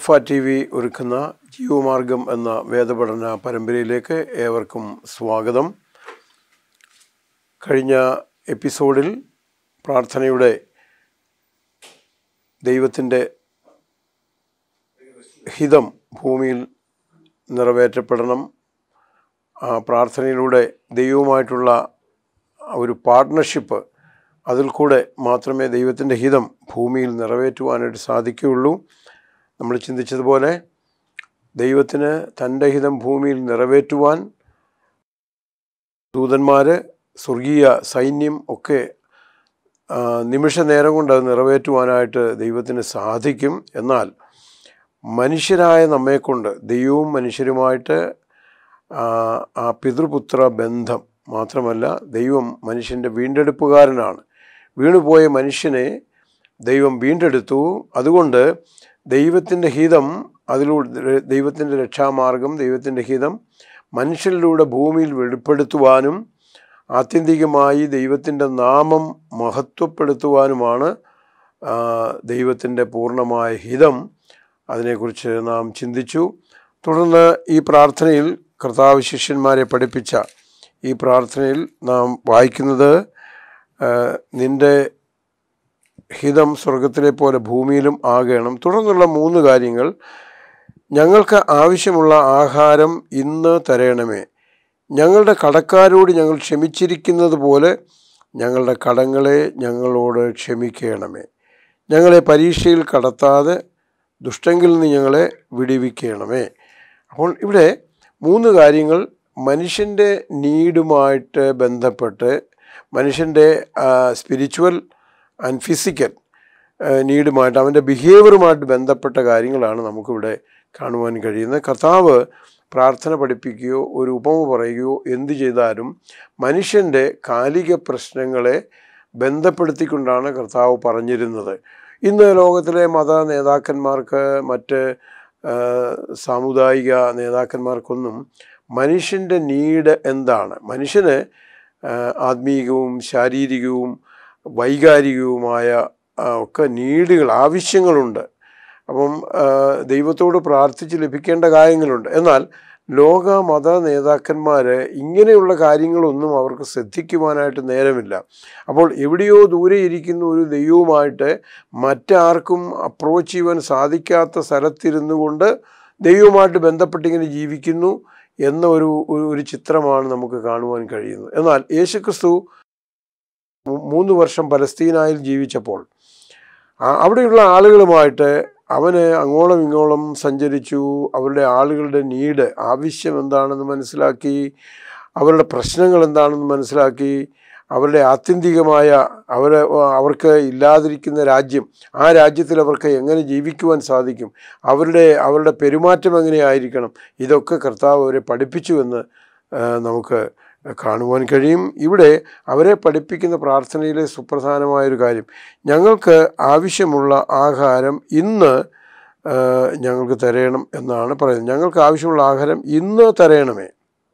Alpha T V ഒരുക്കുന്ന ജീവമാർഗം എന്ന വേദപഠന പരമ്പരയിലേക്ക് ഏവർക്കും സ്വാഗതം കഴിഞ്ഞ എപ്പിസോഡിൽ പ്രാർത്ഥനയുടെ ദൈവത്തിൻ്റെ ഹിതം ഭൂമിയിൽ നിറവേറ്റപ്പെടണം ആ പ്രാർത്ഥനയിലൂടെ ദൈവവുമായിട്ടുള്ള ഒരു പാർട്ട്ണർഷിപ്പ് അതിൽ കൂടെ മാത്രമേ ദൈവത്തിൻ്റെ ഹിതം ഭൂമിയിൽ നിറവേറ്റുവാനായിട്ട് സാധിക്കുകയുള്ളൂ നമ്മൾ ചിന്തിച്ചതുപോലെ ദൈവത്തിന് തൻ്റെ ഹിതം ഭൂമിയിൽ നിറവേറ്റുവാൻ ദൂതന്മാർ സ്വർഗീയ സൈന്യം ഒക്കെ ആ, നിമിഷ നേരം കൊണ്ട് അത് നിറവേറ്റുവാനായിട്ട് ദൈവത്തിന് സാധിക്കും എന്നാൽ മനുഷ്യരായ നമ്മെക്കൊണ്ട് ദൈവവും മനുഷ്യരുമായിട്ട് ആ, ആ പിതൃപുത്ര ബന്ധം മാത്രമല്ല ദൈവം മനുഷ്യൻ്റെ വീണ്ടെടുപ്പുകാരനാണ് വീണുപോയ മനുഷ്യനെ ദൈവം വീണ്ടെടുത്തു അതുകൊണ്ട് ദൈവത്തിൻ്റെ ഹിതം അതിലൂടെ ദൈവത്തിൻ്റെ രക്ഷാമാർഗം ദൈവത്തിൻ്റെ ഹിതം മനുഷ്യരിലൂടെ ഭൂമിയിൽ വെളിപ്പെടുത്തുവാനും ആത്യന്തികമായി ദൈവത്തിൻ്റെ നാമം മഹത്വപ്പെടുത്തുവാനുമാണ് ആ, ദൈവത്തിൻ്റെ പൂർണ്ണമായ ഹിതം അതിനെക്കുറിച്ച് നാം ചിന്തിച്ചു തുടർന്ന് ഈ പ്രാർത്ഥനയിൽ കർത്താവ് ശിഷ്യന്മാരെ പഠിപ്പിച്ച ഈ പ്രാർത്ഥനയിൽ നാം വായിക്കുന്നത് ആ, നിൻ്റെ ഹിതം സ്വർഗത്തിലെ പോലെ ഭൂമിയിലും ആകണം തുടർന്നുള്ള മൂന്ന് കാര്യങ്ങൾ ഞങ്ങൾക്ക് ആവശ്യമുള്ള ആഹാരം ഇന്ന് തരയണമേ ഞങ്ങളുടെ കടക്കാരോട് ഞങ്ങൾ ക്ഷമിച്ചിരിക്കുന്നത് പോലെ ഞങ്ങളുടെ കടങ്ങളെ ഞങ്ങളോട് ക്ഷമിക്കണമേ ഞങ്ങളെ പരീക്ഷയിൽ കടത്താതെ ദുഷ്ടങ്കിൽ നിന്ന് ഞങ്ങളെ വിടിവിക്കണമേ അപ്പോൾ ഇവിടെ മൂന്ന് കാര്യങ്ങൾ മനുഷ്യൻ്റെ നീഡുമായിട്ട് ബന്ധപ്പെട്ട് മനുഷ്യൻ്റെ സ്പിരിച്വൽ ആൻഡ് ഫിസിക്കൽ നീഡുമായിട്ട് അവൻ്റെ ബിഹേവിയറുമായിട്ട് ബന്ധപ്പെട്ട കാര്യങ്ങളാണ് നമുക്കിവിടെ കാണുവാൻ കഴിയുന്നത് കർത്താവ് പ്രാർത്ഥന പഠിപ്പിക്കുകയോ ഒരു ഉപമ പറയുകയോ എന്തു ചെയ്താലും മനുഷ്യൻ്റെ കാലിക പ്രശ്നങ്ങളെ ബന്ധപ്പെടുത്തിക്കൊണ്ടാണ് കർത്താവ് പറഞ്ഞിരുന്നത് ഇന്ന് ലോകത്തിലെ മത നേതാക്കന്മാർക്ക് മറ്റ് ആ, സാമുദായിക നേതാക്കന്മാർക്കൊന്നും മനുഷ്യൻ്റെ നീഡ് എന്താണ് മനുഷ്യന് ആ, ആത്മീയവും ശാരീരികവും വൈകാരികവുമായ ആ, ഒക്കെ നീഡുകൾ ആവശ്യങ്ങളുണ്ട് അപ്പം ആ, ദൈവത്തോട് പ്രാർത്ഥിച്ച് ലഭിക്കേണ്ട കാര്യങ്ങളുണ്ട് എന്നാൽ ലോക മത നേതാക്കന്മാർ ഇങ്ങനെയുള്ള കാര്യങ്ങളൊന്നും അവർക്ക് ശ്രദ്ധിക്കുവാനായിട്ട് നേരമില്ല അപ്പോൾ എവിടെയോ ദൂരെ ഇരിക്കുന്ന ഒരു ദൈവവുമായിട്ട് മറ്റാർക്കും അപ്രോച്ച് ചെയ്യുവാൻ സാധിക്കാത്ത സ്ഥലത്തിരുന്നു കൊണ്ട് ദൈവവുമായിട്ട് ബന്ധപ്പെട്ടിങ്ങനെ ജീവിക്കുന്നു എന്ന ഒരു ഒരു- ഒരു ചിത്രമാണ് നമുക്ക് കാണുവാൻ കഴിയുന്നത് എന്നാൽ യേശുക്രിസ്തു മൂ- മൂന്ന് വർഷം പലസ്തീനായിൽ ജീവിച്ചപ്പോൾ ആ- അവിടെയുള്ള ആളുകളുമായിട്ട് അവന് അങ്ങോളം ഇങ്ങോളം സഞ്ചരിച്ചു അവരുടെ ആളുകളുടെ നീഡ് ആവശ്യം എന്താണെന്ന് മനസ്സിലാക്കി അവരുടെ പ്രശ്നങ്ങൾ എന്താണെന്ന് മനസ്സിലാക്കി അവരുടെ ആത്യന്തികമായ അവരെ അവർക്ക് ഇല്ലാതിരിക്കുന്ന രാജ്യം ആ രാജ്യത്തിൽ അവർക്ക് എങ്ങനെ ജീവിക്കുവാൻ സാധിക്കും അവരുടെ അവരുടെ പെരുമാറ്റം എങ്ങനെയായിരിക്കണം ഇതൊക്കെ കർത്താവ് അവരെ പഠിപ്പിച്ചുവെന്ന് ആ, നമുക്ക് കാണുവാൻ കഴിയും ഇവിടെ അവരെ പഠിപ്പിക്കുന്ന പ്രാർത്ഥനയിലെ സുപ്രധാനമായൊരു കാര്യം ഞങ്ങൾക്ക് ആവശ്യമുള്ള ആഹാരം ഇന്ന് ആ, ഞങ്ങൾക്ക് തരയണം എന്നാണ് പറയുന്നത് ഞങ്ങൾക്ക് ആവശ്യമുള്ള ആഹാരം ഇന്ന് തരയണമേ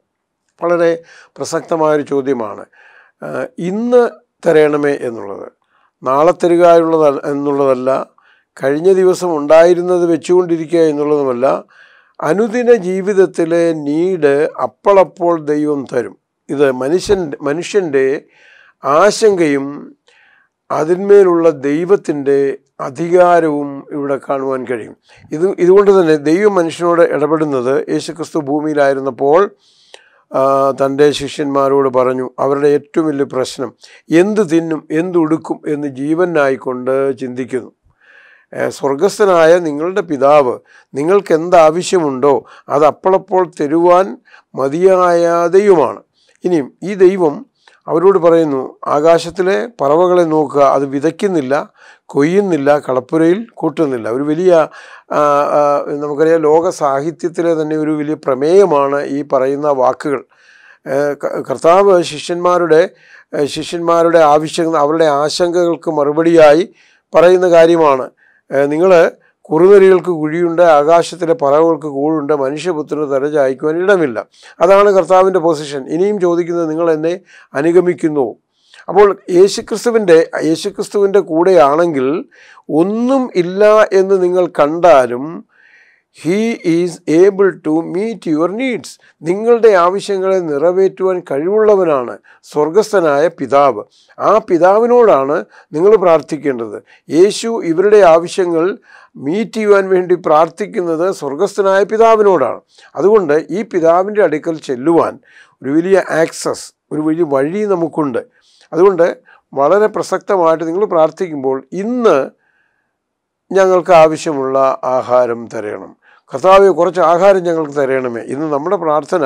വളരെ പ്രസക്തമായൊരു ചോദ്യമാണ് ആ, ഇന്ന് തരയണമേ എന്നുള്ളത് നാളെ തരിക എന്നുള്ളത് എന്നുള്ളതല്ല കഴിഞ്ഞ ദിവസം ഉണ്ടായിരുന്നത് വെച്ചുകൊണ്ടിരിക്കുക എന്നുള്ളതുമല്ല അനുദിന ജീവിതത്തിലെ നീഡ് അപ്പോളപ്പോൾ ദൈവം തരും ഇത് മനുഷ്യൻ മനുഷ്യൻ്റെ ആശങ്കയും അതിന്മേലുള്ള ദൈവത്തിൻ്റെ അധികാരവും ഇവിടെ കാണുവാൻ കഴിയും ഇത് ഇതുകൊണ്ട് തന്നെ ദൈവം മനുഷ്യനോട് ഇടപെടുന്നത് യേശുക്രിസ്തു ഭൂമിയിലായിരുന്നപ്പോൾ ആ, തൻ്റെ ശിഷ്യന്മാരോട് പറഞ്ഞു അവരുടെ ഏറ്റവും വലിയ പ്രശ്നം എന്ത് തിന്നും എന്തുടുക്കും എന്ന് ജീവനായിക്കൊണ്ട് ചിന്തിക്കുന്നു ഏ, സ്വർഗസ്ഥനായ നിങ്ങളുടെ പിതാവ് നിങ്ങൾക്ക് എന്താവശ്യമുണ്ടോ അത് അപ്പോളപ്പോൾ തരുവാൻ മതിയായ ദൈവമാണ് ഇനിയും ഈ ദൈവം അവരോട് പറയുന്നു ആകാശത്തിലെ പറവകളെ നോക്കുക അത് വിതയ്ക്കുന്നില്ല കൊയ്യുന്നില്ല കളപ്പുരയിൽ കൂട്ടുന്നില്ല ഒരു വലിയ ആ, ആ, നമുക്കറിയാം ലോക സാഹിത്യത്തിലെ തന്നെ ഒരു വലിയ പ്രമേയമാണ് ഈ പറയുന്ന വാക്കുകൾ ഏ, ക- കർത്താവ് ശിഷ്യന്മാരുടെ ഏ, ശിഷ്യന്മാരുടെ ആവശ്യങ്ങൾ അവരുടെ ആശങ്കകൾക്ക് മറുപടിയായി പറയുന്ന കാര്യമാണ് നിങ്ങൾ കുറുനരികൾക്ക് കുഴിയുണ്ട് ആകാശത്തിലെ പറവകൾക്ക് കൂടുണ്ട് മനുഷ്യപുത്രന് തല ചായ്ക്കുവാൻ ഇടമില്ല അതാണ് കർത്താവിൻ്റെ പൊസിഷൻ ഇനിയും ചോദിക്കുന്നത് നിങ്ങൾ എന്നെ അനുഗമിക്കുന്നു അപ്പോൾ യേശുക്രിസ്തുവിൻ്റെ യേശുക്രിസ്തുവിൻ്റെ കൂടെയാണെങ്കിൽ ഒന്നും ഇല്ല എന്ന് നിങ്ങൾ കണ്ടാലും he is able to meet your needs നിങ്ങളുടെ ആവശ്യങ്ങളെ നിറവേറ്റുവാൻ കഴിവുള്ളവനാണ് സ്വർഗസ്ഥനായ പിതാവ് ആ പിതാവിനോടാണ് നിങ്ങൾ പ്രാർത്ഥിക്കേണ്ടത് യേശു ഇവരുടെ ആവശ്യങ്ങൾ മീറ്റ് ചെയ്യുവാൻ വേണ്ടി പ്രാർത്ഥിക്കുന്നത് സ്വർഗസ്ഥനായ പിതാവിനോടാണ് അതുകൊണ്ട് ഈ പിതാവിൻ്റെ അടുക്കൽ ചെല്ലുവാൻ ഒരു വലിയ ആക്സസ് ഒരു വലിയ വഴി നമുക്കുണ്ട് അതുകൊണ്ട് വളരെ പ്രസക്തമായിട്ട് നിങ്ങൾ പ്രാർത്ഥിക്കുമ്പോൾ ഇന്ന് ഞങ്ങൾക്ക് ആവശ്യമുള്ള ആഹാരം തരണം കർത്താവ് കുറച്ച് ആഹാരം ഞങ്ങൾക്ക് തരണമേ ഇന്ന് നമ്മുടെ പ്രാർത്ഥന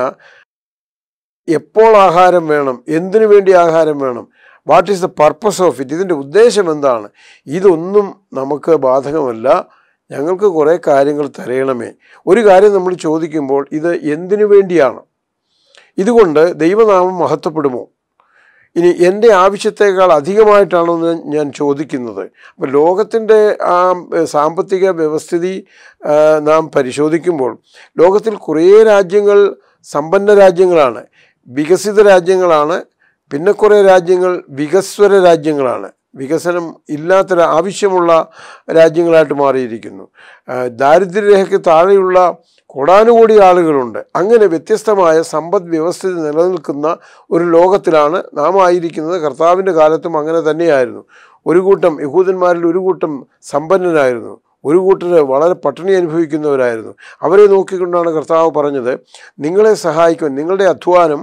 എപ്പോൾ ആഹാരം വേണം എന്തിനു വേണ്ടി ആഹാരം വേണം what is the purpose of it ഇതിൻ്റെ ഉദ്ദേശം എന്താണ് ഇതൊന്നും നമുക്ക് ബാധകമല്ല ഞങ്ങൾക്ക് കുറേ കാര്യങ്ങൾ തരയണമേ ഒരു കാര്യം നമ്മൾ ചോദിക്കുമ്പോൾ ഇത് എന്തിനു വേണ്ടിയാണ് ഇതുകൊണ്ട് ദൈവനാമം മഹത്വപ്പെടുമോ ഇനി എൻ്റെ ആവശ്യത്തേക്കാൾ അധികമായിട്ടാണോ എന്ന് ഞാൻ ചോദിക്കുന്നത് അപ്പോൾ ലോകത്തിൻ്റെ ആ ഏഹ്, സാമ്പത്തിക വ്യവസ്ഥിതി ആ, നാം പരിശോധിക്കുമ്പോൾ ലോകത്തിൽ കുറേ രാജ്യങ്ങൾ സമ്പന്ന രാജ്യങ്ങളാണ് വികസിത രാജ്യങ്ങളാണ് പിന്നെ കുറേ രാജ്യങ്ങൾ വികസ്വര രാജ്യങ്ങളാണ് വികസനം ഇല്ലാത്ത ആവശ്യമുള്ള രാജ്യങ്ങളായിട്ട് മാറിയിരിക്കുന്നു ആ, ദാരിദ്ര്യരേഖയ്ക്ക് താഴെയുള്ള കോടാനുകോടി ആളുകളുണ്ട് അങ്ങനെ വ്യത്യസ്തമായ സമ്പദ് വ്യവസ്ഥിതി നിലനിൽക്കുന്ന ഒരു ലോകത്തിലാണ് നാം ആയിരിക്കുന്നത് കർത്താവിൻ്റെ കാലത്തും അങ്ങനെ തന്നെയായിരുന്നു ഒരു കൂട്ടം യഹൂദന്മാരിൽ ഒരു കൂട്ടം സമ്പന്നനായിരുന്നു ഒരു കൂട്ടർ വളരെ പട്ടിണി അനുഭവിക്കുന്നവരായിരുന്നു അവരെ നോക്കിക്കൊണ്ടാണ് കർത്താവ് പറഞ്ഞത് നിങ്ങളെ സഹായിക്കുവാൻ നിങ്ങളുടെ അധ്വാനം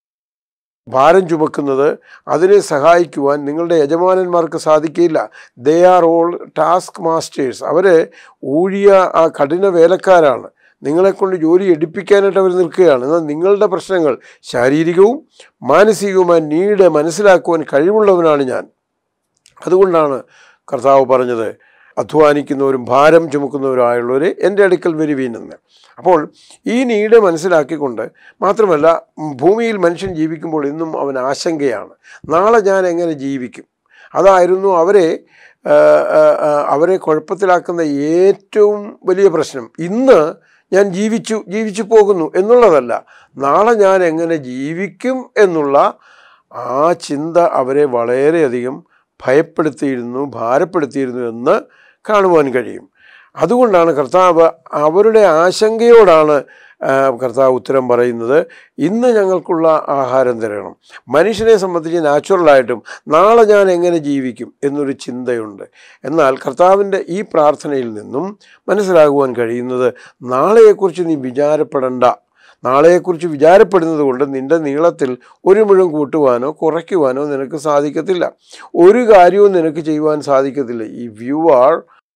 ഭാരം ചുമക്കുന്നത് അതിനെ സഹായിക്കുവാൻ നിങ്ങളുടെ യജമാനന്മാർക്ക് സാധിക്കില്ല they are all task masters അവർ ഊഴിയ ആ കഠിന വേലക്കാരാണ് നിങ്ങളെക്കൊണ്ട് ജോലി എടുപ്പിക്കാനായിട്ട് അവർ നിൽക്കുകയാണ് എന്നാൽ നിങ്ങളുടെ പ്രശ്നങ്ങൾ ശാരീരികവും മാനസികവുമായ നീട് മനസ്സിലാക്കുവാൻ കഴിവുള്ളവനാണ് ഞാൻ അതുകൊണ്ടാണ് കർത്താവ് പറഞ്ഞത് അധ്വാനിക്കുന്നവരും ഭാരം ചുമക്കുന്നവരായുള്ളവർ എൻ്റെ അടുക്കൽ വരുവീനെന്ന് അപ്പോൾ ഈ നീട് മനസ്സിലാക്കിക്കൊണ്ട് മാത്രമല്ല ഉം, ഭൂമിയിൽ മനുഷ്യൻ ജീവിക്കുമ്പോൾ ഇന്നും അവൻ ആശങ്കയാണ് നാളെ ഞാൻ എങ്ങനെ ജീവിക്കും അതായിരുന്നു അവരെ ആ, ആ, ആ, അവരെ കുഴപ്പത്തിലാക്കുന്ന ഏറ്റവും വലിയ പ്രശ്നം ഇന്ന് ഞാൻ ജീവിച്ചു ജീവിച്ചു പോകുന്നു എന്നുള്ളതല്ല നാളെ ഞാൻ എങ്ങനെ ജീവിക്കും എന്നുള്ള ആ ചിന്ത അവരെ വളരെയധികം ഭയപ്പെടുത്തിയിരുന്നു ഭാരപ്പെടുത്തിയിരുന്നു എന്ന് കാണുവാൻ കഴിയും അതുകൊണ്ടാണ് കർത്താവ് അവരുടെ ആശങ്കയോടാണ് ആ, കർത്താവ് ഉത്തരം പറയുന്നത് ഇന്ന് ഞങ്ങൾക്കുള്ള ആഹാരം തരണം മനുഷ്യനെ സംബന്ധിച്ച് നാച്ചുറലായിട്ടും നാളെ ഞാൻ എങ്ങനെ ജീവിക്കും എന്നൊരു ചിന്തയുണ്ട് എന്നാൽ കർത്താവിൻ്റെ ഈ പ്രാർത്ഥനയിൽ നിന്നും മനസ്സിലാകുവാൻ കഴിയുന്നത് നാളെയെക്കുറിച്ച് നീ വിചാരപ്പെടണ്ട നാളെയെക്കുറിച്ച് വിചാരപ്പെടുന്നത് കൊണ്ട് നിന്റെ നീളത്തിൽ ഒരു മുഴം കൂട്ടുവാനോ കുറയ്ക്കുവാനോ നിനക്ക് സാധിക്കത്തില്ല ഒരു കാര്യവും നിനക്ക് ചെയ്യുവാൻ സാധിക്കത്തില്ല if you are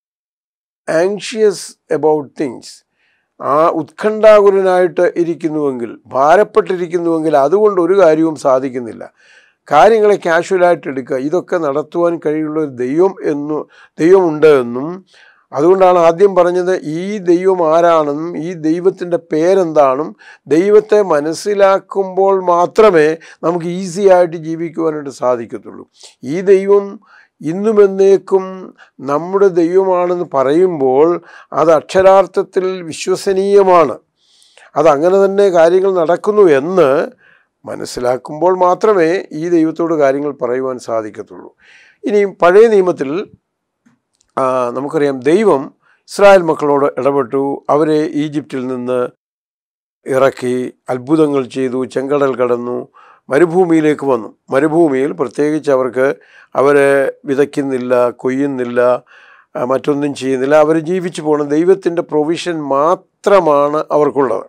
anxious about things ആ ഉത്കണ്ഠാകുലനായിട്ട് ഇരിക്കുന്നുവെങ്കിൽ ഭാരപ്പെട്ടിരിക്കുന്നുവെങ്കിൽ അതുകൊണ്ട് ഒരു കാര്യവും സാധിക്കുന്നില്ല കാര്യങ്ങളെ കാഷ്വലായിട്ട് എടുക്കുക ഇതൊക്കെ നടത്തുവാൻ കഴിയുള്ള ഒരു ദൈവം എന്നു ദൈവമുണ്ട് എന്നും അതുകൊണ്ടാണ് ആദ്യം പറഞ്ഞത് ഈ ദൈവം ആരാണെന്നും ഈ ദൈവത്തിൻ്റെ പേരെന്താണെന്നും ദൈവത്തെ മനസ്സിലാക്കുമ്പോൾ മാത്രമേ നമുക്ക് ഈസി ആയിട്ട് ജീവിക്കുവാനായിട്ട് സാധിക്കത്തുള്ളൂ ഈ ദൈവം ഇന്നും എന്നേക്കും നമ്മുടെ ദൈവമാണെന്ന് പറയുമ്പോൾ അത് അക്ഷരാർത്ഥത്തിൽ വിശ്വസനീയമാണ് അതങ്ങനെ തന്നെ കാര്യങ്ങൾ നടക്കുന്നു എന്ന് മനസ്സിലാക്കുമ്പോൾ മാത്രമേ ഈ ദൈവത്തോട് കാര്യങ്ങൾ പറയുവാൻ സാധിക്കത്തുള്ളൂ ഇനിയും പഴയ നിയമത്തിൽ ആ, നമുക്കറിയാം ദൈവം ഇസ്രായേൽ മക്കളോട് ഇടപെട്ടു അവരെ ഈജിപ്തിൽ നിന്ന് ഇറക്കി അത്ഭുതങ്ങൾ ചെയ്തു ചെങ്കടൽ കടന്നു മരുഭൂമിയിലേക്ക് വന്നു മരുഭൂമിയിൽ പ്രത്യേകിച്ച് അവർക്ക് അവർ വിതയ്ക്കുന്നില്ല കൊയ്യുന്നില്ല ആ, മറ്റൊന്നും ചെയ്യുന്നില്ല അവർ ജീവിച്ചു പോകണം ദൈവത്തിൻ്റെ പ്രൊവിഷൻ മാത്രമാണ് അവർക്കുള്ളത്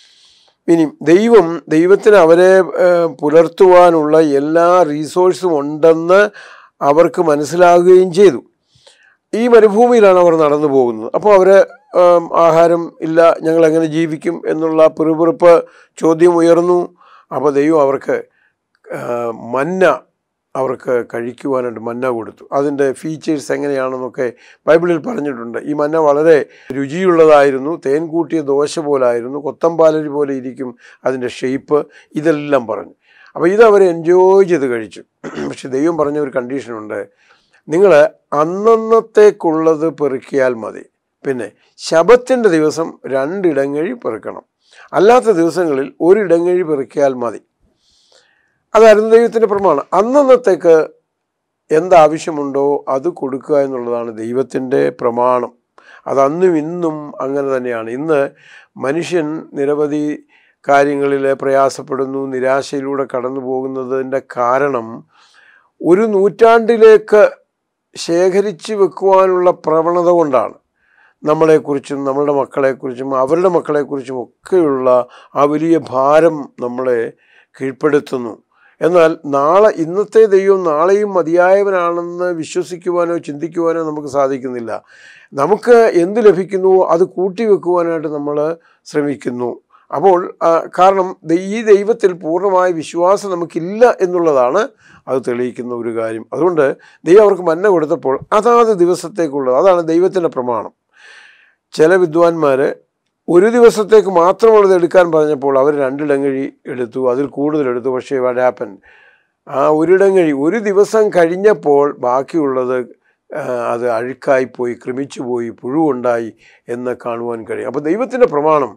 ഇനി ദൈവം ദൈവത്തിന് അവരെ ഏഹ്, പുലർത്തുവാനുള്ള എല്ലാ റീസോഴ്സും ഉണ്ടെന്ന് അവർക്ക് മനസ്സിലാകുകയും ചെയ്തു ഈ മരുഭൂമിയിലാണ് അവർ നടന്നു പോകുന്നത് അപ്പോൾ അവർ ആഹാരം ഇല്ല ഞങ്ങൾ എങ്ങനെ ജീവിക്കും എന്നുള്ള പിറുപിറുപ്പ് ചോദ്യം ഉയർന്നു അപ്പോൾ ദൈവം അവർക്ക് ആ, മന്ന അവർക്ക് കഴിക്കുവാനായിട്ട് മന്ന കൊടുത്തു അതിൻ്റെ ഫീച്ചേഴ്സ് എങ്ങനെയാണെന്നൊക്കെ ബൈബിളിൽ പറഞ്ഞിട്ടുണ്ട് ഈ മന്ന വളരെ രുചിയുള്ളതായിരുന്നു തേൻ കൂട്ടിയ ദോശ പോലായിരുന്നു കൊത്തമ്പാലരി പോലെ ഇരിക്കും അതിൻ്റെ ഷേപ്പ് ഇതെല്ലാം പറഞ്ഞു അപ്പോൾ ഇത് അവർ എൻജോയ് ചെയ്ത് കഴിച്ചു പക്ഷെ ദൈവം പറഞ്ഞ ഒരു കണ്ടീഷനുണ്ട് നിങ്ങൾ അന്നന്നത്തേക്കുള്ളത് പെറുക്കിയാൽ മതി പിന്നെ ശബത്തിൻ്റെ ദിവസം രണ്ടിടങ്ങഴി പെറുക്കണം അല്ലാത്ത ദിവസങ്ങളിൽ ഒരിടങ്ങഴി പെറുക്കിയാൽ മതി അതായിരുന്നു ദൈവത്തിൻ്റെ പ്രമാണം അന്നന്നത്തേക്ക് എന്താവശ്യമുണ്ടോ അത് കൊടുക്കുക എന്നുള്ളതാണ് ദൈവത്തിൻ്റെ പ്രമാണം അത് അന്നും ഇന്നും അങ്ങനെ തന്നെയാണ് ഇന്ന് മനുഷ്യൻ നിരവധി കാര്യങ്ങളിൽ പ്രയാസപ്പെടുന്നു നിരാശയിലൂടെ കടന്നു പോകുന്നതിൻ്റെ കാരണം ഒരു നൂറ്റാണ്ടിലേക്ക് ശേഖരിച്ച് വെക്കുവാനുള്ള പ്രവണത കൊണ്ടാണ് നമ്മളെക്കുറിച്ചും നമ്മളുടെ മക്കളെക്കുറിച്ചും അവരുടെ മക്കളെക്കുറിച്ചും ഒക്കെയുള്ള ആ വലിയ ഭാരം നമ്മളെ കീഴ്പ്പെടുത്തുന്നു എന്നാൽ നാളെ ഇന്നത്തെ ദൈവം നാളെയും മതിയായവനാണെന്ന് വിശ്വസിക്കുവാനോ ചിന്തിക്കുവാനോ നമുക്ക് സാധിക്കുന്നില്ല നമുക്ക് എന്ത് ലഭിക്കുന്നുവോ അത് കൂട്ടിവെക്കുവാനായിട്ട് നമ്മൾ ശ്രമിക്കുന്നു അപ്പോൾ ആ, കാരണം ദ- ഈ ദൈവത്തിൽ പൂർണ്ണമായ വിശ്വാസം നമുക്കില്ല എന്നുള്ളതാണ് അത് തെളിയിക്കുന്ന ഒരു കാര്യം അതുകൊണ്ട് ദൈവം അവർക്ക് മന്ന കൊടുത്തപ്പോൾ അതാത് ദിവസത്തേക്കുള്ളത് അതാണ് ദൈവത്തിൻ്റെ പ്രമാണം ചില വിദ്വാൻമാർ ഒരു ദിവസത്തേക്ക് മാത്രമുള്ളത് എടുക്കാൻ പറഞ്ഞപ്പോൾ അവർ രണ്ടിടങ്ങഴി എടുത്തു അതിൽ കൂടുതൽ എടുത്തു പക്ഷേ വാട്ട് ഹാപ്പൻ ആ ഒരിടങ്ങഴി ഒരു ദിവസം കഴിഞ്ഞപ്പോൾ ബാക്കിയുള്ളത് ആ, അത് അഴുക്കായിപ്പോയി ക്രമിച്ചുപോയി പുഴുവുണ്ടായി എന്ന് കാണുവാൻ കഴിയും അപ്പോൾ ദൈവത്തിൻ്റെ പ്രമാണം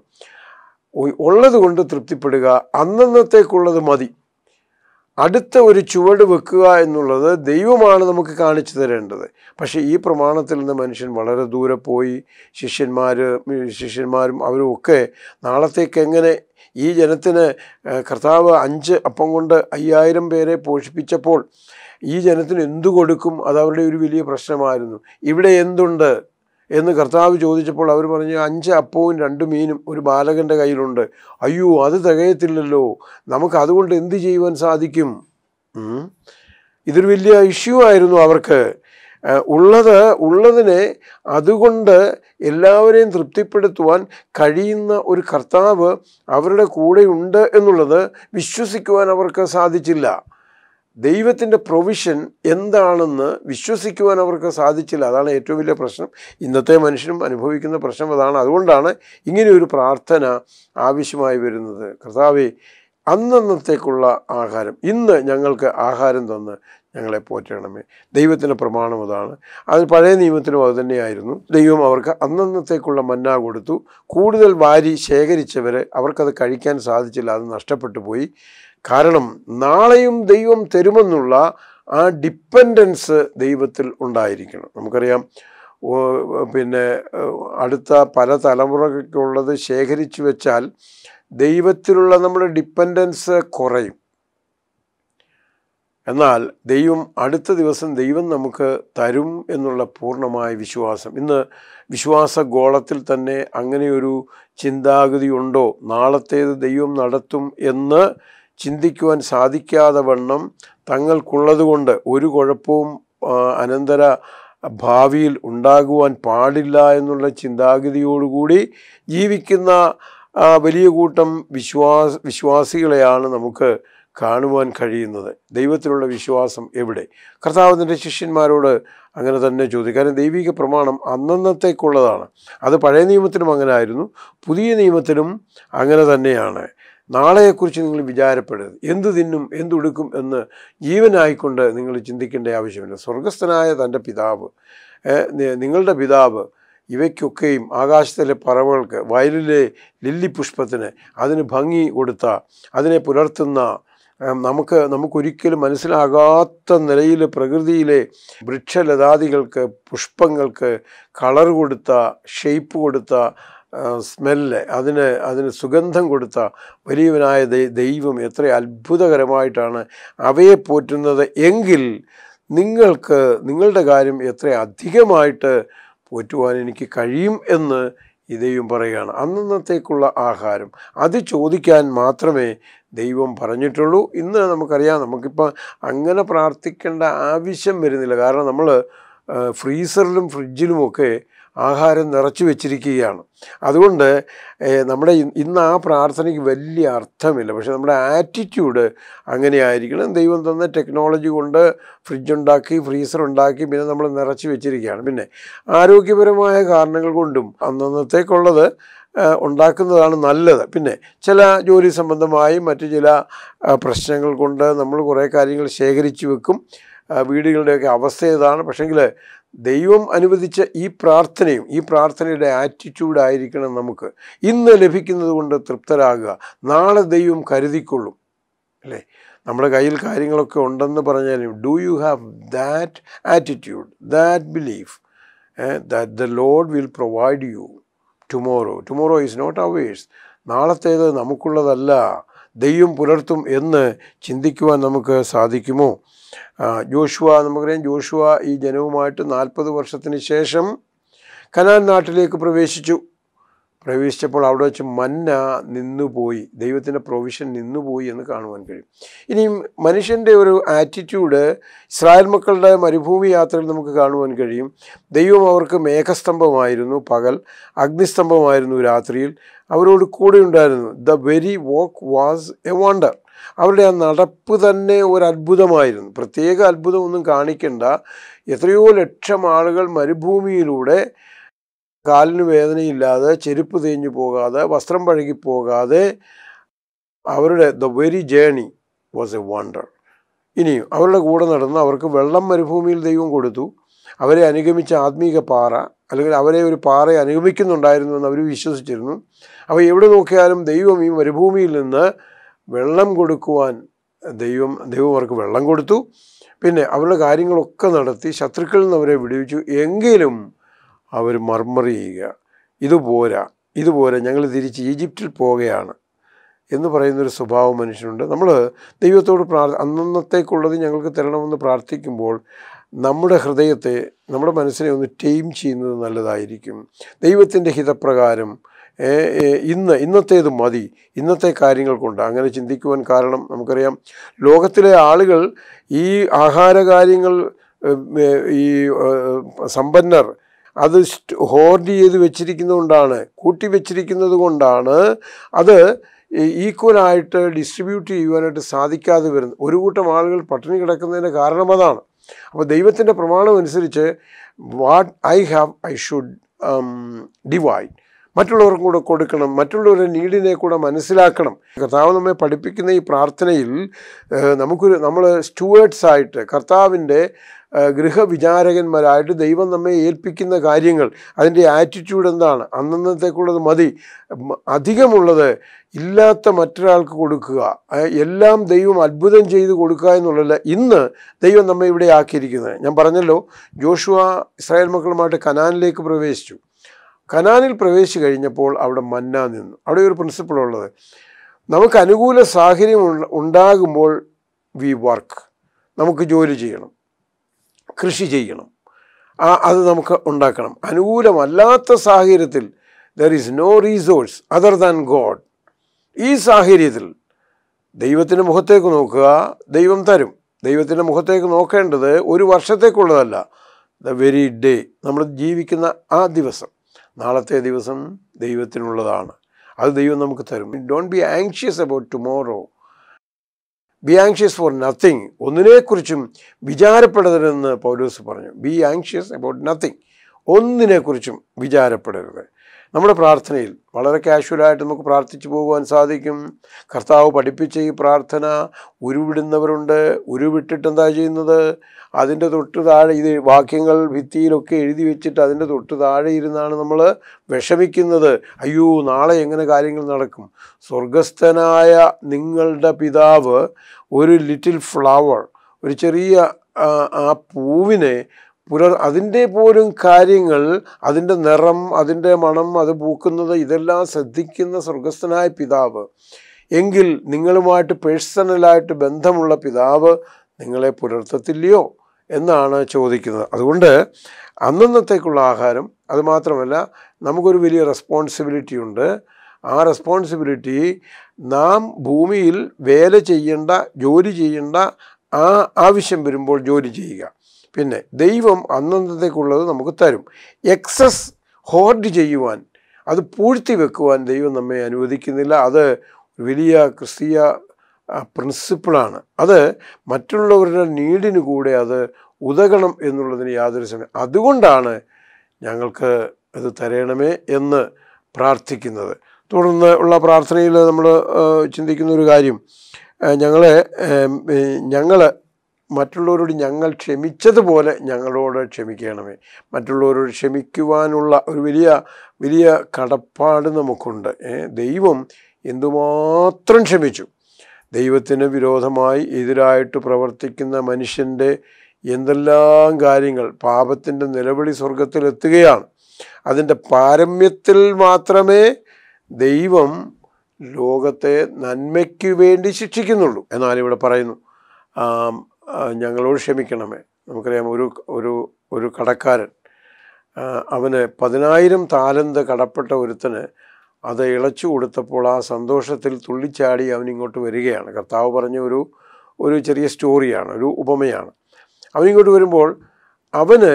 ഉ- ഉള്ളത് കൊണ്ട് തൃപ്തിപ്പെടുക അന്നന്നത്തേക്കുള്ളത് മതി അടുത്ത ഒരു ചുവട് വെക്കുക എന്നുള്ളത് ദൈവമാണ് നമുക്ക് കാണിച്ചു തരേണ്ടത് പക്ഷേ ഈ പ്രമാണത്തിൽ നിന്ന് മനുഷ്യൻ വളരെ ദൂരെ പോയി ശിഷ്യന്മാർ ശിഷ്യന്മാരും അവരും ഒക്കെ നാളത്തേക്ക് എങ്ങനെ ഈ ജനത്തിന് ആ, കർത്താവ് അഞ്ച് അപ്പം കൊണ്ട് അയ്യായിരം പേരെ പോഷിപ്പിച്ചപ്പോൾ ഈ ജനത്തിന് എന്തു കൊടുക്കും അത് അവരുടെ ഒരു വലിയ പ്രശ്നമായിരുന്നു ഇവിടെ എന്തുണ്ട് എന്ന് കർത്താവ് ചോദിച്ചപ്പോൾ അവർ പറഞ്ഞു അഞ്ച് അപ്പവും രണ്ട് മീനും ഒരു ബാലകൻ്റെ കയ്യിലുണ്ട് അയ്യോ അത് തികയത്തില്ലല്ലോ നമുക്ക് അതുകൊണ്ട് എന്ത് ചെയ്യുവാൻ സാധിക്കും ഉം. ഇതൊരു വലിയ ഇഷ്യൂ ആയിരുന്നു അവർക്ക് ആ, ഉള്ളത് ഉള്ളതിനെ അതുകൊണ്ട് എല്ലാവരെയും തൃപ്തിപ്പെടുത്തുവാൻ കഴിയുന്ന ഒരു കർത്താവ് അവരുടെ കൂടെ ഉണ്ട് എന്നുള്ളത് വിശ്വസിക്കുവാൻ അവർക്ക് സാധിച്ചില്ല ദൈവത്തിൻ്റെ പ്രൊവിഷൻ എന്താണെന്ന് വിശ്വസിക്കുവാൻ അവർക്ക് സാധിച്ചില്ല അതാണ് ഏറ്റവും വലിയ പ്രശ്നം ഇന്നത്തെ മനുഷ്യനും അനുഭവിക്കുന്ന പ്രശ്നം അതാണ് അതുകൊണ്ടാണ് ഇങ്ങനെയൊരു പ്രാർത്ഥന ആവശ്യമായി വരുന്നത് കർത്താവെ അന്നന്നത്തേക്കുള്ള ആഹാരം ഇന്ന് ഞങ്ങൾക്ക് ആഹാരം തന്ന് ഞങ്ങളെ പോറ്റണമേ ദൈവത്തിൻ്റെ പ്രമാണം അതാണ് അത് പഴയ നിയമത്തിലും അത് തന്നെയായിരുന്നു ദൈവം അവർക്ക് അന്നന്നത്തേക്കുള്ള മന്ന കൊടുത്തു കൂടുതൽ വാരി ശേഖരിച്ചവരെ അവർക്കത് കഴിക്കാൻ സാധിച്ചില്ല അത് നഷ്ടപ്പെട്ടു പോയി കാരണം നാളെയും ദൈവം തരുമെന്നുള്ള ആ ഡിപ്പെൻഡൻസ് ദൈവത്തിൽ ഉണ്ടായിരിക്കണം നമുക്കറിയാം ഓ, പിന്നെ ഏഹ്, അടുത്ത പല തലമുറയ്ക്കുള്ളത് ശേഖരിച്ചു വെച്ചാൽ ദൈവത്തിലുള്ള നമ്മുടെ ഡിപ്പെൻഡൻസ് കുറയും എന്നാൽ ദൈവം അടുത്ത ദിവസം ദൈവം നമുക്ക് തരും എന്നുള്ള പൂർണ്ണമായ വിശ്വാസം ഇന്ന് വിശ്വാസ ഗോളത്തിൽ തന്നെ അങ്ങനെയൊരു ചിന്താഗതി ഉണ്ടോ നാളത്തേത് ദൈവം നടത്തും എന്ന് ചിന്തിക്കുവാൻ സാധിക്കാതെ വണ്ണം തങ്ങൾക്കുള്ളതുകൊണ്ട് ഒരു കുഴപ്പവും ആ, അനന്തര ഭാവിയിൽ ഉണ്ടാകുവാൻ പാടില്ല എന്നുള്ള ചിന്താഗതിയോടുകൂടി ജീവിക്കുന്ന ആ, വലിയ കൂട്ടം വിശ്വാസ വിശ്വാസികളെയാണ് നമുക്ക് കാണുവാൻ കഴിയുന്നത് ദൈവത്തിലുള്ള വിശ്വാസം എവിടെ കർത്താവിൻ്റെ ശിഷ്യന്മാരോട് അങ്ങനെ തന്നെ ചോദിക്കും കാരണം ദൈവിക പ്രമാണം അന്നന്നത്തേക്കുള്ളതാണ് അത് പഴയ നിയമത്തിലും അങ്ങനെ ആയിരുന്നു പുതിയ നിയമത്തിലും അങ്ങനെ തന്നെയാണ് നാളെയെക്കുറിച്ച് നിങ്ങൾ വിചാരപ്പെടരുത് എന്തു തിന്നും എന്തുടുക്കും എന്ന് ജീവനായിക്കൊണ്ട് നിങ്ങൾ ചിന്തിക്കേണ്ട ആവശ്യമില്ല സ്വർഗസ്ഥനായ തൻ്റെ പിതാവ് ഏ, നി- നിങ്ങളുടെ പിതാവ് ഇവയ്ക്കൊക്കെയും ആകാശത്തിലെ പറവകൾക്ക് വയലിലെ ലില്ലി പുഷ്പത്തിന് അതിന് ഭംഗി കൊടുത്ത അതിനെ പുലർത്തുന്ന ഏം, നമുക്ക് നമുക്കൊരിക്കലും മനസ്സിലാകാത്ത നിലയിൽ പ്രകൃതിയിലെ വൃക്ഷലതാദികൾക്ക് പുഷ്പങ്ങൾക്ക് കളർ കൊടുത്ത ഷെയ്പ്പ് കൊടുത്ത സ്മെല്ല് അതിന് അതിന് സുഗന്ധം കൊടുത്ത വലിയവനായ ദൈ- ദൈവം എത്ര അത്ഭുതകരമായിട്ടാണ് അവയെ പോറ്റുന്നത് എങ്കിൽ നിങ്ങൾക്ക് നിങ്ങളുടെ കാര്യം എത്ര അധികമായിട്ട് പോറ്റുവാൻ എനിക്ക് കഴിയും എന്ന് ഈ ദൈവം പറയുകയാണ് അന്നന്നത്തേക്കുള്ള ആഹാരം അത് ചോദിക്കാൻ മാത്രമേ ദൈവം പറഞ്ഞിട്ടുള്ളൂ ഇന്ന് നമുക്കറിയാം നമുക്കിപ്പോൾ അങ്ങനെ പ്രാർത്ഥിക്കേണ്ട ആവശ്യം വരുന്നില്ല കാരണം നമ്മൾ ഫ്രീസറിലും ഫ്രിഡ്ജിലുമൊക്കെ ആഹാരം നിറച്ചു വെച്ചിരിക്കുകയാണ് അതുകൊണ്ട് ഏഹ്, നമ്മുടെ ഇ- ഇന്ന് ആ പ്രാർത്ഥനയ്ക്ക് വലിയ അർത്ഥമില്ല പക്ഷെ നമ്മുടെ ആറ്റിറ്റ്യൂഡ് അങ്ങനെ ആയിരിക്കണം ദൈവം തന്ന ടെക്നോളജി കൊണ്ട് ഫ്രിഡ്ജ് ഉണ്ടാക്കി ഫ്രീസർ ഉണ്ടാക്കി പിന്നെ നമ്മൾ നിറച്ച് വെച്ചിരിക്കുകയാണ് പിന്നെ ആരോഗ്യപരമായ കാരണങ്ങൾ കൊണ്ടും അന്നന്നത്തേക്കുള്ളത് ആ, ഉണ്ടാക്കുന്നതാണ് നല്ലത് പിന്നെ ചില ജോലി സംബന്ധമായും മറ്റു ചില ആ, പ്രശ്നങ്ങൾ കൊണ്ട് നമ്മൾ കുറേ കാര്യങ്ങൾ ശേഖരിച്ചു വെക്കും ആ, വീടുകളുടെയൊക്കെ അവസ്ഥ ഇതാണ് പക്ഷെങ്കിൽ ദൈവം അനുവദിച്ച ഈ പ്രാർത്ഥനയും ഈ പ്രാർത്ഥനയുടെ ആറ്റിറ്റ്യൂഡ് ആയിരിക്കണം നമുക്ക് ഇന്ന് ലഭിക്കുന്നത് കൊണ്ട് തൃപ്തരാകുക നാളെ ദൈവം കരുതിക്കൊള്ളും അല്ലേ നമ്മുടെ കയ്യിൽ കാര്യങ്ങളൊക്കെ ഉണ്ടെന്ന് പറഞ്ഞാലും do you have that attitude that belief that the Lord will provide you tomorrow tomorrow is not ours നാളത്തേത് നമുക്കുള്ളതല്ല ദൈവം പുലർത്തും എന്ന് ചിന്തിക്കുവാൻ നമുക്ക് സാധിക്കുമോ ആ, ജോഷുവ നമുക്കറിയാം ജോഷുവ ഈ ജനവുമായിട്ട് നാൽപ്പത് വർഷത്തിന് ശേഷം കനാൻ നാട്ടിലേക്ക് പ്രവേശിച്ചു പ്രവേശിച്ചപ്പോൾ അവിടെ വെച്ച് മന്ന നിന്നുപോയി ദൈവത്തിൻ്റെ പ്രൊവിഷൻ നിന്നുപോയി എന്ന് കാണുവാൻ കഴിയും ഇനിയും മനുഷ്യൻ്റെ ഒരു ആറ്റിറ്റ്യൂഡ് ഇസ്രായേൽ മക്കളുടെ മരുഭൂമി യാത്രയിൽ നമുക്ക് കാണുവാൻ കഴിയും ദൈവം അവർക്ക് മേഘസ്തംഭമായിരുന്നു പകൽ അഗ്നിസ്തംഭമായിരുന്നു രാത്രിയിൽ അവരോട് കൂടെ ഉണ്ടായിരുന്നു the very walk was a wonder അവരുടെ ആ നടപ്പ് തന്നെ ഒരു അത്ഭുതമായിരുന്നു പ്രത്യേക അത്ഭുതമൊന്നും കാണിക്കേണ്ട എത്രയോ ലക്ഷം ആളുകൾ മരുഭൂമിയിലൂടെ കാലിന് വേദനയില്ലാതെ ചെരുപ്പ് തേഞ്ഞു പോകാതെ വസ്ത്രം പഴകി പോകാതെ അവരുടെ the very journey was a wonder ഇനിയും അവരുടെ കൂടെ നടന്ന് അവർക്ക് വെള്ളം മരുഭൂമിയിൽ ദൈവം കൊടുത്തു അവരെ അനുഗമിച്ച ആത്മീക പാറ അല്ലെങ്കിൽ അവരെ ഒരു പാറയെ അനുഗമിക്കുന്നുണ്ടായിരുന്നു എന്ന് അവർ വിശ്വസിച്ചിരുന്നു അപ്പോൾ എവിടെ നോക്കിയാലും ദൈവം ഈ മരുഭൂമിയിൽ നിന്ന് വെള്ളം കൊടുക്കുവാൻ ദൈവം ദൈവം അവർക്ക് വെള്ളം കൊടുത്തു പിന്നെ അവരുടെ കാര്യങ്ങളൊക്കെ നടത്തി ശത്രുക്കളിൽ നിന്ന് അവരെ വിടുവിച്ചു എങ്കിലും അവർ മർമർ ചെയ്യുക ഇതുപോരാ ഇതുപോലെ ഞങ്ങൾ തിരിച്ച് ഈജിപ്തിൽ പോവുകയാണ് എന്ന് പറയുന്നൊരു സ്വഭാവം മനുഷ്യനുണ്ട് നമ്മൾ ദൈവത്തോട് പ്രാർ അന്നന്നത്തേക്കുള്ളത് ഞങ്ങൾക്ക് തരണമെന്ന് പ്രാർത്ഥിക്കുമ്പോൾ നമ്മുടെ ഹൃദയത്തെ നമ്മുടെ മനസ്സിനെ ഒന്ന് ടൈം ചെയ്യുന്നത് നല്ലതായിരിക്കും ദൈവത്തിൻ്റെ ഹിതപ്രകാരം ഏ, ഏ, ഇന്ന് ഇന്നത്തേത് മതി ഇന്നത്തെ കാര്യങ്ങൾ കൊണ്ട് അങ്ങനെ ചിന്തിക്കുവാൻ കാരണം നമുക്കറിയാം ലോകത്തിലെ ആളുകൾ ഈ ആഹാര കാര്യങ്ങൾ ഏം, ഏ, ഈ ഏ, സമ്പന്നർ അത് ഹോർഡ് ചെയ്ത് വെച്ചിരിക്കുന്നതുകൊണ്ടാണ് കൂട്ടി വെച്ചിരിക്കുന്നത് കൊണ്ടാണ് അത് ഈക്വലായിട്ട് ഡിസ്ട്രിബ്യൂട്ട് ചെയ്യുവാനായിട്ട് സാധിക്കാതെ വരുന്നത് ഒരു കൂട്ടം ആളുകൾ പട്ടിണി കിടക്കുന്നതിൻ്റെ കാരണം അതാണ് അപ്പോൾ ദൈവത്തിൻ്റെ പ്രമാണം അനുസരിച്ച് what I have I should divide മറ്റുള്ളവർക്കും കൂടെ കൊടുക്കണം മറ്റുള്ളവരുടെ നീഡിനെ കൂടെ മനസ്സിലാക്കണം കർത്താവ് നമ്മെ പഠിപ്പിക്കുന്ന ഈ പ്രാർത്ഥനയിൽ ഏഹ്, നമുക്കൊരു നമ്മൾ സ്റ്റുവേർഡ്സ് ആയിട്ട് കർത്താവിൻ്റെ ഏഹ്, ഗൃഹവിചാരകന്മാരായിട്ട് ദൈവം നമ്മെ ഏൽപ്പിക്കുന്ന കാര്യങ്ങൾ അതിൻ്റെ ആറ്റിറ്റ്യൂഡ് എന്താണ് അന്നന്നത്തേക്കുള്ളത് മതി ഉം, അധികമുള്ളത് ഇല്ലാത്ത മറ്റൊരാൾക്ക് കൊടുക്കുക ഏഹ്, എല്ലാം ദൈവം അത്ഭുതം ചെയ്ത് കൊടുക്കുക എന്നുള്ളതല്ല ഇന്ന് ദൈവം നമ്മെ ഇവിടെ ആക്കിയിരിക്കുന്നത് ഞാൻ പറഞ്ഞല്ലോ ജോഷുവ ഇസ്രായേൽ മക്കളുമായിട്ട് കനാനിലേക്ക് പ്രവേശിച്ചു കനാനിൽ പ്രവേശിച്ചു കഴിഞ്ഞപ്പോൾ അവിടെ മന്ന നിന്നു അവിടെ ഒരു പ്രിൻസിപ്പിൾ ഉള്ളത് നമുക്ക് അനുകൂല സാഹചര്യം ഉണ്ട- ഉണ്ടാകുമ്പോൾ വി വർക്ക് നമുക്ക് ജോലി ചെയ്യണം കൃഷി ചെയ്യണം ആ അത് നമുക്ക് ഉണ്ടാക്കണം അനുകൂലമല്ലാത്ത സാഹചര്യത്തിൽ there is no resource other than God ഈ സാഹചര്യത്തിൽ ദൈവത്തിൻ്റെ മുഖത്തേക്ക് നോക്കുക ദൈവം തരും ദൈവത്തിൻ്റെ മുഖത്തേക്ക് നോക്കേണ്ടത് ഒരു വർഷത്തേക്കുള്ളതല്ല ദ വെരി ഡേ നമ്മൾ ജീവിക്കുന്ന ആ ദിവസം നാളത്തെ ദിവസം ദൈവത്തിനുള്ളതാണ് അത് ദൈവം നമുക്ക് തരും don't be anxious about tomorrow be anxious for nothing ഒന്നിനെക്കുറിച്ചും വിചാരപ്പെടരുതെന്ന് പൗലോസ് പറഞ്ഞു ബി ആങ്ഷ്യസ് അബൌട്ട് നത്തിങ് ഒന്നിനെക്കുറിച്ചും വിചാരപ്പെടരുത് നമ്മുടെ പ്രാർത്ഥനയിൽ വളരെ കാഷ്വലായിട്ട് നമുക്ക് പ്രാർത്ഥിച്ചു പോകുവാൻ സാധിക്കും കർത്താവ് പഠിപ്പിച്ച ഈ പ്രാർത്ഥന ഉരുവിടുന്നവരുണ്ട് ഉരുവിട്ടിട്ട് എന്താ ചെയ്യുന്നത് അതിൻ്റെ തൊട്ട് താഴെ ഇത് വാക്യങ്ങൾ ഭിത്തിയിലൊക്കെ എഴുതി വെച്ചിട്ട് അതിൻ്റെ തൊട്ട് താഴെ ഇരുന്നാണ് നമ്മൾ വിഷമിക്കുന്നത് അയ്യോ നാളെ എങ്ങനെ കാര്യങ്ങൾ നടക്കും സ്വർഗസ്ഥനായ നിങ്ങളുടെ പിതാവ് ഒരു ലിറ്റിൽ ഫ്ലവർ ഒരു ചെറിയ ആ, ആ പൂവിനെ പുലർ അതിൻ്റെ പോലും കാര്യങ്ങൾ അതിൻ്റെ നിറം അതിൻ്റെ മണം അത് പൂക്കുന്നത് ഇതെല്ലാം ശ്രദ്ധിക്കുന്ന സ്വർഗസ്ഥനായ പിതാവ് എങ്കിൽ നിങ്ങളുമായിട്ട് പേഴ്സണലായിട്ട് ബന്ധമുള്ള പിതാവ് നിങ്ങളെ പുലർത്തത്തില്ലയോ എന്നാണ് ചോദിക്കുന്നത് അതുകൊണ്ട് അന്നന്നത്തേക്കുള്ള ആഹാരം അതുമാത്രമല്ല നമുക്കൊരു വലിയ റെസ്പോൺസിബിലിറ്റി ഉണ്ട് ആ റെസ്പോൺസിബിലിറ്റി നാം ഭൂമിയിൽ വേല ചെയ്യേണ്ട ജോലി ചെയ്യേണ്ട ആ ആവശ്യം വരുമ്പോൾ ജോലി ചെയ്യുക പിന്നെ ദൈവം അന്നന്നത്തേക്കുള്ളത് നമുക്ക് തരും എക്സസ് ഹോർഡ് ചെയ്യുവാൻ അത് പൂഴ്ത്തി വെക്കുവാൻ ദൈവം നമ്മെ അനുവദിക്കുന്നില്ല അത് വലിയ ക്രിസ്തീയ പ്രിൻസിപ്പിളാണ് അത് മറ്റുള്ളവരുടെ നീഡിന് കൂടെ അത് ഉതകണം എന്നുള്ളതിന് യാതൊരു സമയം അതുകൊണ്ടാണ് ഞങ്ങൾക്ക് ഇത് തരണമേ എന്ന് പ്രാർത്ഥിക്കുന്നത് തുടർന്ന് ഉള്ള പ്രാർത്ഥനയിൽ നമ്മൾ ചിന്തിക്കുന്ന ഒരു കാര്യം ഏഹ് ഞങ്ങളെ ഞങ്ങൾ മറ്റുള്ളവരോട് ഞങ്ങൾ ക്ഷമിച്ചതുപോലെ ഞങ്ങളോട് ക്ഷമിക്കണമേ മറ്റുള്ളവരോട് ക്ഷമിക്കുവാനുള്ള ഒരു വലിയ വലിയ കടപ്പാട് നമുക്കുണ്ട് ഏ, ദൈവം എന്തുമാത്രം ക്ഷമിച്ചു ദൈവത്തിന് വിരോധമായി എതിരായിട്ട് പ്രവർത്തിക്കുന്ന മനുഷ്യൻ്റെ എന്തെല്ലാം കാര്യങ്ങൾ പാപത്തിൻ്റെ നിലവിളി സ്വർഗത്തിലെത്തുകയാണ് അതിൻ്റെ പാരമ്യത്തിൽ മാത്രമേ ദൈവം ലോകത്തെ നന്മയ്ക്ക് വേണ്ടി ശിക്ഷിക്കുന്നുള്ളൂ എന്നാൽ ഇവിടെ പറയുന്നു ആം, ആ, ഞങ്ങളോട് ക്ഷമിക്കണമേ നമുക്കറിയാം ഒരു ഒരു ഒരു കടക്കാരൻ ആ, അവന് പതിനായിരം താലന്ത് കടപ്പെട്ട ഒരുത്തന് അത് ഇളച്ചു കൊടുത്തപ്പോൾ ആ സന്തോഷത്തിൽ തുള്ളിച്ചാടി അവൻ ഇങ്ങോട്ട് വരികയാണ് കർത്താവ് പറഞ്ഞ ഒരു ഒരു ചെറിയ സ്റ്റോറിയാണ് ഒരു ഉപമയാണ് അവനിങ്ങോട്ട് വരുമ്പോൾ അവന്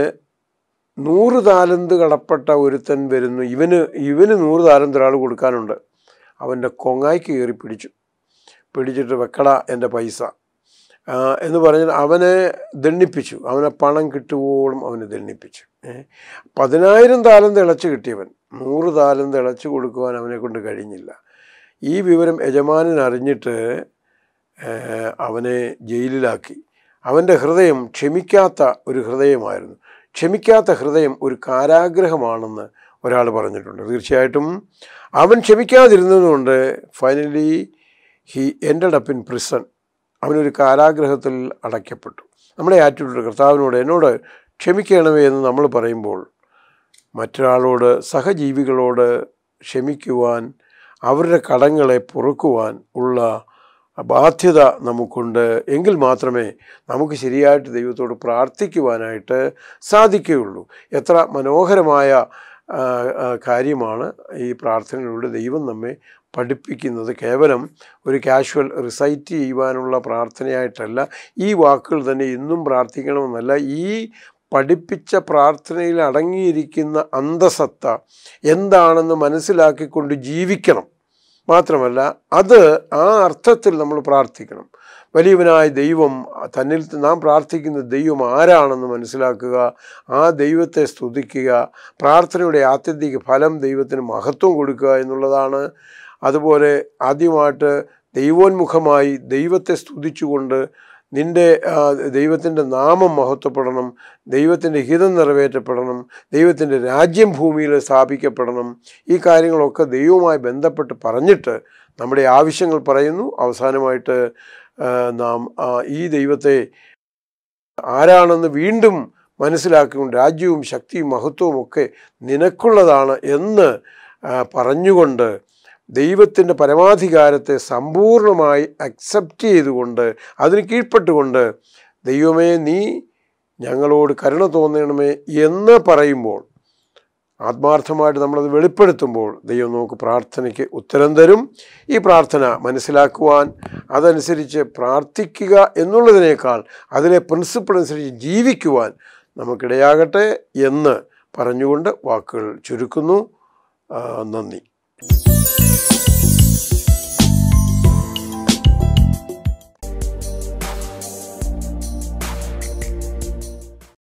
നൂറ് താലന്ത് കടപ്പെട്ട ഒരുത്തൻ വരുന്നു ഇവന് ഇവന് നൂറ് താലന്ത് ഒരാൾ കൊടുക്കാനുണ്ട് അവൻ്റെ കൊങ്ങായ്ക്ക് കയറി പിടിച്ചു പിടിച്ചിട്ട് വെക്കട എൻ്റെ പൈസ ആ, എന്ന് പറഞ്ഞാൽ അവനെ ദണ്ണിപ്പിച്ചു അവനെ പണം കിട്ടുവോളം അവനെ ദണ്ണിപ്പിച്ചു ഏ. പതിനായിരം താലന്ത് ഇളച്ച് കിട്ടിയവൻ നൂറ് താലന്ത് ഇളച്ച് കൊടുക്കുവാൻ അവനെ കൊണ്ട് കഴിഞ്ഞില്ല ഈ വിവരം യജമാനൻ അറിഞ്ഞിട്ട് ഏ, അവനെ ജയിലിലാക്കി അവൻ്റെ ഹൃദയം ക്ഷമിക്കാത്ത ഒരു ഹൃദയമായിരുന്നു ക്ഷമിക്കാത്ത ഹൃദയം ഒരു കാരാഗ്രഹമാണെന്ന് ഒരാൾ പറഞ്ഞിട്ടുണ്ട് തീർച്ചയായിട്ടും അവൻ ക്ഷമിക്കാതിരുന്നതുകൊണ്ട് finally he ended up in prison അവനൊരു കാരാഗ്രഹത്തിൽ അടയ്ക്കപ്പെട്ടു നമ്മുടെ ആറ്റിറ്റ്യൂഡ് കർത്താവിനോട് എന്നോട് ക്ഷമിക്കണമേ എന്ന് നമ്മൾ പറയുമ്പോൾ മറ്റൊരാളോട് സഹജീവികളോട് ക്ഷമിക്കുവാൻ അവരുടെ കടങ്ങളെ പൊറുക്കുവാൻ ഉള്ള ബാധ്യത നമുക്കുണ്ട് എങ്കിൽ മാത്രമേ നമുക്ക് ശരിയായിട്ട് ദൈവത്തോട് പ്രാർത്ഥിക്കുവാനായിട്ട് സാധിക്കുകയുള്ളൂ എത്ര മനോഹരമായ ആ, ആ, കാര്യമാണ് ഈ പ്രാർത്ഥനയിലൂടെ ദൈവം നമ്മെ പഠിപ്പിക്കുന്നത് കേവലം ഒരു കാഷ്വൽ റിസൈറ്റ് ചെയ്യുവാനുള്ള പ്രാർത്ഥനയായിട്ടല്ല ഈ വാക്കുകൾ തന്നെ ഇന്നും പ്രാർത്ഥിക്കണമെന്നല്ല ഈ പഠിപ്പിച്ച പ്രാർത്ഥനയിൽ അടങ്ങിയിരിക്കുന്ന അന്തസത്ത എന്താണെന്ന് മനസ്സിലാക്കിക്കൊണ്ട് ജീവിക്കണം മാത്രമല്ല അത് ആ അർത്ഥത്തിൽ നമ്മൾ പ്രാർത്ഥിക്കണം വലിയവനായ ദൈവം തന്നിൽ നാം പ്രാർത്ഥിക്കുന്ന ദൈവം ആരാണെന്ന് മനസ്സിലാക്കുക ആ ദൈവത്തെ സ്തുതിക്കുക പ്രാർത്ഥനയുടെ ആത്യന്തിക ഫലം ദൈവത്തിന് മഹത്വം കൊടുക്കുക എന്നുള്ളതാണ് അതുപോലെ ആദ്യമായിട്ട് ദൈവോന്മുഖമായി ദൈവത്തെ സ്തുതിച്ചുകൊണ്ട് നിൻ്റെ ദൈവത്തിൻ്റെ നാമം മഹത്വപ്പെടണം ദൈവത്തിൻ്റെ ഹിതം നിറവേറ്റപ്പെടണം ദൈവത്തിൻ്റെ രാജ്യം ഭൂമിയിൽ സ്ഥാപിക്കപ്പെടണം ഈ കാര്യങ്ങളൊക്കെ ദൈവവുമായി ബന്ധപ്പെട്ട് പറഞ്ഞിട്ട് നമ്മുടെ ആവശ്യങ്ങൾ പറയുന്നു അവസാനമായിട്ട് ആ, നാം ആ, ഈ ദൈവത്തെ ആരാണെന്ന് വീണ്ടും മനസ്സിലാക്കിക്കൊണ്ട് രാജ്യവും ശക്തിയും മഹത്വവും ഒക്കെ നിനക്കുള്ളതാണ് എന്ന് ആ, പറഞ്ഞുകൊണ്ട് ദൈവത്തിൻ്റെ പരമാധികാരത്തെ സമ്പൂർണ്ണമായി അക്സെപ്റ്റ് ചെയ്തുകൊണ്ട് അതിന് കീഴ്പ്പെട്ടുകൊണ്ട് ദൈവമേ നീ ഞങ്ങളോട് കരുണ തോന്നണമേ എന്ന് പറയുമ്പോൾ ആത്മാർത്ഥമായിട്ട് നമ്മളത് വെളിപ്പെടുത്തുമ്പോൾ ദൈവം നമുക്ക് പ്രാർത്ഥനയ്ക്ക് ഉത്തരം തരും ഈ പ്രാർത്ഥന മനസ്സിലാക്കുവാൻ അതനുസരിച്ച് പ്രാർത്ഥിക്കുക എന്നുള്ളതിനേക്കാൾ അതിലെ പ്രിൻസിപ്പിൾ അനുസരിച്ച് ജീവിക്കുവാൻ നമുക്കിടയാകട്ടെ എന്ന് പറഞ്ഞുകൊണ്ട് വാക്കുകൾ ചുരുക്കുന്നു ആ, നന്ദി